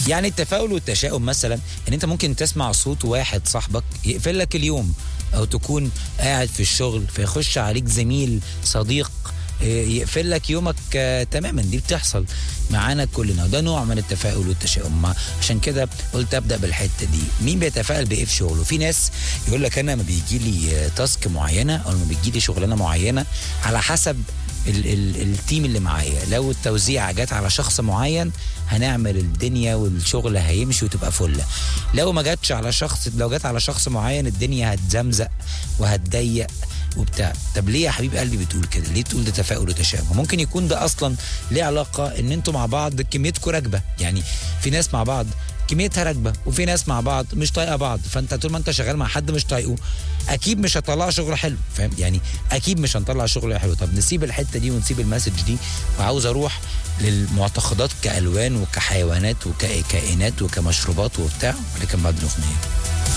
يعني التفاؤل والتشاؤم مثلا ان انت ممكن تسمع صوت واحد صاحبك يقفل لك اليوم او تكون قاعد في الشغل فيخش عليك زميل صديق آه، يقفل لك يومك آه، تماما دي بتحصل معانا كلنا وده نوع من التفاؤل والتشاؤم ما- عشان كده قلت ابدا بالحته دي مين بيتفائل بايه في شغله في ناس يقول لك انا لما بيجي لي آه، تاسك معينه او لما بيجي لي شغلانه معينه على حسب ال ال التيم اللي معايا لو التوزيع جت على شخص معين هنعمل الدنيا والشغل هيمشي وتبقى فله لو ما جاتش على شخص لو جت على شخص معين الدنيا هتزمزق وهتضيق وبتاع طب ليه يا حبيب قلبي بتقول كده ليه تقول ده تفاؤل وتشاؤم ممكن يكون ده اصلا ليه علاقه ان انتوا مع بعض كميتكم راكبه يعني في ناس مع بعض كميتها راكبه وفي ناس مع بعض مش طايقه بعض فانت طول ما انت شغال مع حد مش طايقه اكيد مش هتطلع شغل حلو فاهم يعني اكيد مش هنطلع شغل حلو طب نسيب الحته دي ونسيب المسج دي وعاوز اروح للمعتقدات كالوان وكحيوانات وكائنات وكمشروبات وبتاع ولكن بعد الاغنيه